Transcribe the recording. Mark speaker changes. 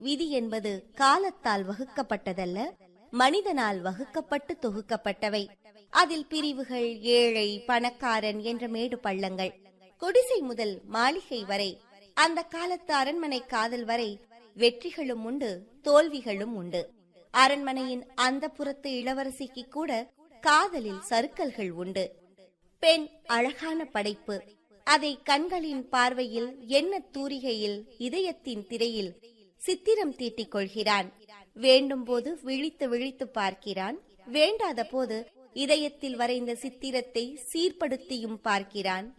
Speaker 1: விதி என்பது காலத்தால் வகுக்கப்பட்டதல்ல மனிதனால் வகுக்கப்பட்டு தொகுக்கப்பட்டவை அதில் பிரிவுகள் ஏழை பணக்காரன் என்ற மேடு பள்ளங்கள் குடிசை முதல் மாளிகை வரை அந்த காலத்து அரண்மனை காதல் வரை வெற்றிகளும் உண்டு தோல்விகளும் உண்டு அரண்மனையின் அந்த புறத்து இளவரசிக்கு கூட காதலில் சறுக்கல்கள் உண்டு பெண் அழகான படைப்பு அதை கண்களின் பார்வையில் என்ன தூரிகையில் இதயத்தின் திரையில் சித்திரம் தீட்டிக் கொள்கிறான் வேண்டும் போது விழித்து விழித்து பார்க்கிறான் வேண்டாத போது இதயத்தில் வரைந்த சித்திரத்தை சீர்படுத்தியும் பார்க்கிறான்